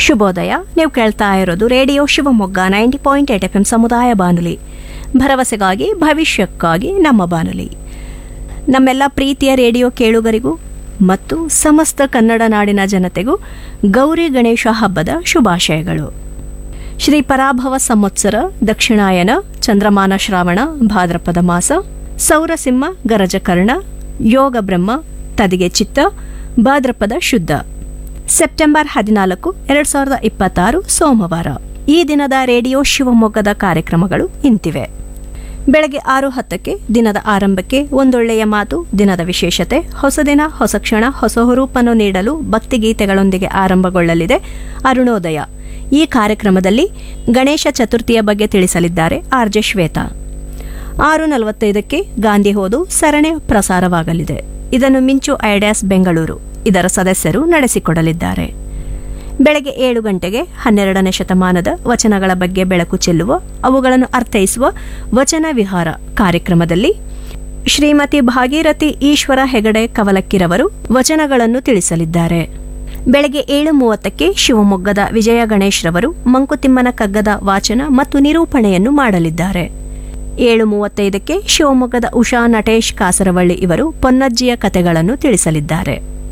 ಶುಭೋದಯ ನೀವು ಕೇಳ್ತಾ ಇರೋದು radio Shivamogga ninety point eight F M ಸಮುದಾಯ ಬಾನುಲಿ ಭರವಸೆಗಾಗಿ ಭವಿಷ್ಯಕ್ಕಾಗಿ ನಮ್ಮ ಬಾನುಲಿ ನಮ್ಮೆಲ್ಲ ಪ್ರೀತಿಯ ರೇಡಿಯೋ ಕೇಳುಗರಿಗೂ ಮತ್ತು ಸಮಸ್ತ ಕನ್ನಡ ನಾಡಿನ ಜನತೆಗೂ ಗೌರಿ ಗಣೇಶ ಹಬ್ಬದ ಶುಭಾಶಯಗಳು ಶ್ರೀ ಪರಾಭವ ಸಂವತ್ಸರ ದಕ್ಷಿಣಾಯನ ಚಂದ್ರಮಾನ ಶ್ರಾವಣ ಭಾದ್ರಪದ ಮಾಸ ಸೌರಸಿಂಹ ಗರಜಕರ್ಣ ಯೋಗ ಬ್ರಹ್ಮ ತದಿಗೆ ಚಿತ್ತ ಭಾದ್ರಪದ ಶುದ್ಧ ಸೆಪ್ಟೆಂಬರ್ ಹದಿನಾಲ್ಕು ಎರಡ್ ಸಾವಿರದ ಇಪ್ಪತ್ತಾರು ಸೋಮವಾರ ಈ ದಿನದ ರೇಡಿಯೋ ಶಿವಮೊಗ್ಗದ ಕಾರ್ಯಕ್ರಮಗಳು ಇಂತಿವೆ ಬೆಳಗ್ಗೆ ಆರು ಹತ್ತಕ್ಕೆ ದಿನದ ಆರಂಭಕ್ಕೆ ಒಂದೊಳ್ಳೆಯ ಮಾತು ದಿನದ ವಿಶೇಷತೆ ಹೊಸ ದಿನ ಹೊಸ ಕ್ಷಣ ಹೊಸ ಹುರುಪನ್ನು ನೀಡಲು ಭಕ್ತಿಗೀತೆಗಳೊಂದಿಗೆ ಆರಂಭಗೊಳ್ಳಲಿದೆ ಅರುಣೋದಯ ಈ ಕಾರ್ಯಕ್ರಮದಲ್ಲಿ ಗಣೇಶ ಚತುರ್ಥಿಯ ಬಗ್ಗೆ ತಿಳಿಸಲಿದ್ದಾರೆ ಆರ್ಜೆ ಶ್ವೇತಾ ಆರು ನಲವತ್ತೈದಕ್ಕೆ ಗಾಂಧಿ ಹೋದು ಸರಣಿ ಪ್ರಸಾರವಾಗಲಿದೆ ಇದನ್ನು ಮಿಂಚು ಐಡ್ಯಾಸ್ ಬೆಂಗಳೂರು ಇದರ ಸದಸ್ಯರು ನಡೆಸಿಕೊಡಲಿದ್ದಾರೆ ಬೆಳಗ್ಗೆ ಏಳು ಗಂಟೆಗೆ ಹನ್ನೆರಡನೇ ಶತಮಾನದ ವಚನಗಳ ಬಗ್ಗೆ ಬೆಳಕು ಚೆಲ್ಲುವ ಅವುಗಳನ್ನು ಅರ್ಥೈಸುವ ವಚನ ವಿಹಾರ ಕಾರ್ಯಕ್ರಮದಲ್ಲಿ ಶ್ರೀಮತಿ ಭಾಗೀರಥಿ ಈಶ್ವರ ಹೆಗಡೆ ಕವಲಕ್ಕಿರವರು ವಚನಗಳನ್ನು ತಿಳಿಸಲಿದ್ದಾರೆ ಬೆಳಗ್ಗೆ ಏಳು ಮೂವತ್ತಕ್ಕೆ ಶಿವಮೊಗ್ಗದ ವಿಜಯ ಗಣೇಶ್ ರವರು ಮಂಕುತಿಮ್ಮನ ಕಗ್ಗದ ವಾಚನ ಮತ್ತು ನಿರೂಪಣೆಯನ್ನು ಮಾಡಲಿದ್ದಾರೆ ಏಳು ಮೂವತ್ತೈದಕ್ಕೆ ಶಿವಮೊಗ್ಗದ ಉಷಾ ನಟೇಶ್ ಕಾಸರವಳ್ಳಿ ಇವರು ಪೊನ್ನಜ್ಜಿಯ ಕತೆಗಳನ್ನು ತಿಳಿಸಲಿದ್ದಾರೆ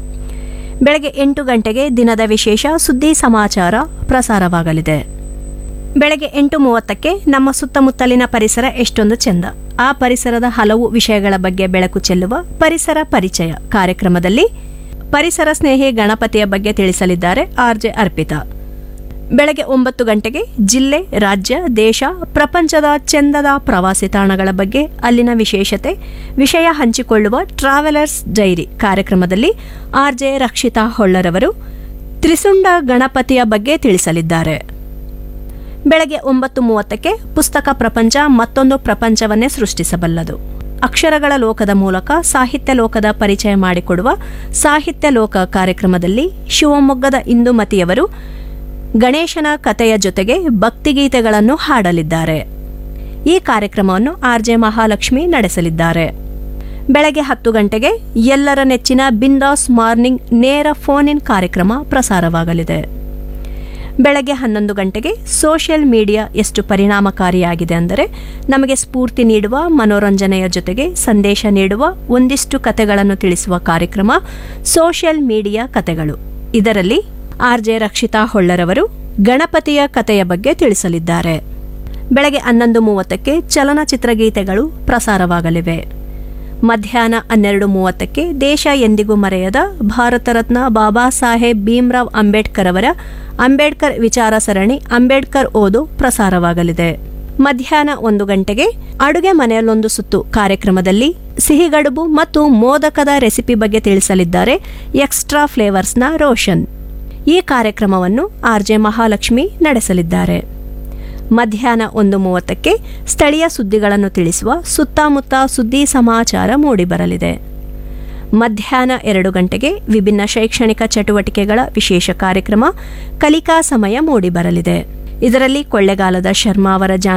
ಬೆಳಗ್ಗೆ ಎಂಟು ಗಂಟೆಗೆ ದಿನದ ವಿಶೇಷ ಸುದ್ದಿ ಸಮಾಚಾರ ಪ್ರಸಾರವಾಗಲಿದೆ ಬೆಳಗ್ಗೆ ಎಂಟು ಮೂವತ್ತಕ್ಕೆ ನಮ್ಮ ಸುತ್ತಮುತ್ತಲಿನ ಪರಿಸರ ಎಷ್ಟೊಂದು ಚೆಂದ ಆ ಪರಿಸರದ ಹಲವು ವಿಷಯಗಳ ಬಗ್ಗೆ ಬೆಳಕು ಚೆಲ್ಲುವ ಪರಿಸರ ಪರಿಚಯ ಕಾರ್ಯಕ್ರಮದಲ್ಲಿ ಪರಿಸರ ಸ್ನೇಹಿ ಗಣಪತಿಯ ಬಗ್ಗೆ ತಿಳಿಸಲಿದ್ದಾರೆ ಆರ್ಜೆ ಅರ್ಪಿತಾ ಬೆಳಗ್ಗೆ ಒಂಬತ್ತು ಗಂಟೆಗೆ ಜಿಲ್ಲೆ ರಾಜ್ಯ ದೇಶ ಪ್ರಪಂಚದ ಚೆಂದದ ಪ್ರವಾಸಿ ತಾಣಗಳ ಬಗ್ಗೆ ಅಲ್ಲಿನ ವಿಶೇಷತೆ ವಿಷಯ ಹಂಚಿಕೊಳ್ಳುವ ಟ್ರಾವೆಲರ್ಸ್ ಡೈರಿ ಕಾರ್ಯಕ್ರಮದಲ್ಲಿ ಆರ್ಜೆ ರಕ್ಷಿತಾ ಹೊಳ್ಳರವರು ತ್ರಿಸುಂಡ ಗಣಪತಿಯ ಬಗ್ಗೆ ತಿಳಿಸಲಿದ್ದಾರೆ ಬೆಳಗ್ಗೆ ಒಂಬತ್ತು ಮೂವತ್ತಕ್ಕೆ ಪುಸ್ತಕ ಪ್ರಪಂಚ ಮತ್ತೊಂದು ಪ್ರಪಂಚವನ್ನೇ ಸೃಷ್ಟಿಸಬಲ್ಲದು ಅಕ್ಷರಗಳ ಲೋಕದ ಮೂಲಕ ಸಾಹಿತ್ಯ ಲೋಕದ ಪರಿಚಯ ಮಾಡಿಕೊಡುವ ಸಾಹಿತ್ಯ ಲೋಕ ಕಾರ್ಯಕ್ರಮದಲ್ಲಿ ಶಿವಮೊಗ್ಗದ ಇಂದುಮತಿಯವರು ಗಣೇಶನ ಕಥೆಯ ಜೊತೆಗೆ ಭಕ್ತಿಗೀತೆಗಳನ್ನು ಹಾಡಲಿದ್ದಾರೆ ಈ ಕಾರ್ಯಕ್ರಮವನ್ನು ಆರ್ಜೆ ಮಹಾಲಕ್ಷ್ಮಿ ನಡೆಸಲಿದ್ದಾರೆ ಬೆಳಗ್ಗೆ ಹತ್ತು ಗಂಟೆಗೆ ಎಲ್ಲರ ನೆಚ್ಚಿನ ಬಿಂದಾಸ್ ಮಾರ್ನಿಂಗ್ ನೇರ ಫೋನ್ ಇನ್ ಕಾರ್ಯಕ್ರಮ ಪ್ರಸಾರವಾಗಲಿದೆ ಬೆಳಗ್ಗೆ ಹನ್ನೊಂದು ಗಂಟೆಗೆ ಸೋಷಿಯಲ್ ಮೀಡಿಯಾ ಎಷ್ಟು ಪರಿಣಾಮಕಾರಿಯಾಗಿದೆ ಅಂದರೆ ನಮಗೆ ಸ್ಫೂರ್ತಿ ನೀಡುವ ಮನೋರಂಜನೆಯ ಜೊತೆಗೆ ಸಂದೇಶ ನೀಡುವ ಒಂದಿಷ್ಟು ಕತೆಗಳನ್ನು ತಿಳಿಸುವ ಕಾರ್ಯಕ್ರಮ ಸೋಷಿಯಲ್ ಮೀಡಿಯಾ ಕತೆಗಳು ಇದರಲ್ಲಿ ಆರ್ಜೆ ರಕ್ಷಿತಾ ಹೊಳ್ಳರವರು ಗಣಪತಿಯ ಕಥೆಯ ಬಗ್ಗೆ ತಿಳಿಸಲಿದ್ದಾರೆ ಬೆಳಗ್ಗೆ ಹನ್ನೊಂದು ಮೂವತ್ತಕ್ಕೆ ಚಲನಚಿತ್ರ ಗೀತೆಗಳು ಪ್ರಸಾರವಾಗಲಿವೆ ಮಧ್ಯಾಹ್ನ ಹನ್ನೆರಡು ಮೂವತ್ತಕ್ಕೆ ದೇಶ ಎಂದಿಗೂ ಮರೆಯದ ಭಾರತ ರತ್ನ ಬಾಬಾ ಸಾಹೇಬ್ ಭೀಮ್ರಾವ್ ಅಂಬೇಡ್ಕರ್ ಅವರ ಅಂಬೇಡ್ಕರ್ ವಿಚಾರ ಸರಣಿ ಅಂಬೇಡ್ಕರ್ ಓದು ಪ್ರಸಾರವಾಗಲಿದೆ ಮಧ್ಯಾಹ್ನ ಒಂದು ಗಂಟೆಗೆ ಅಡುಗೆ ಮನೆಯಲ್ಲೊಂದು ಸುತ್ತು ಕಾರ್ಯಕ್ರಮದಲ್ಲಿ ಸಿಹಿಗಡುಬು ಮತ್ತು ಮೋದಕದ ರೆಸಿಪಿ ಬಗ್ಗೆ ತಿಳಿಸಲಿದ್ದಾರೆ ಎಕ್ಸ್ಟ್ರಾ ಫ್ಲೇವರ್ಸ್ನ ರೋಷನ್ ಈ ಕಾರ್ಯಕ್ರಮವನ್ನು ಆರ್ಜೆ ಮಹಾಲಕ್ಷ್ಮಿ ನಡೆಸಲಿದ್ದಾರೆ ಮಧ್ಯಾಹ್ನ ಒಂದು ಮೂವತ್ತಕ್ಕೆ ಸ್ಥಳೀಯ ಸುದ್ದಿಗಳನ್ನು ತಿಳಿಸುವ ಸುತ್ತಮುತ್ತ ಸುದ್ದಿ ಸಮಾಚಾರ ಮೂಡಿಬರಲಿದೆ ಮಧ್ಯಾಹ್ನ ಎರಡು ಗಂಟೆಗೆ ವಿಭಿನ್ನ ಶೈಕ್ಷಣಿಕ ಚಟುವಟಿಕೆಗಳ ವಿಶೇಷ ಕಾರ್ಯಕ್ರಮ ಕಲಿಕಾ ಸಮಯ ಮೂಡಿಬರಲಿದೆ ಇದರಲ್ಲಿ ಕೊಳ್ಳೆಗಾಲದ ಶರ್ಮಾ ಅವರ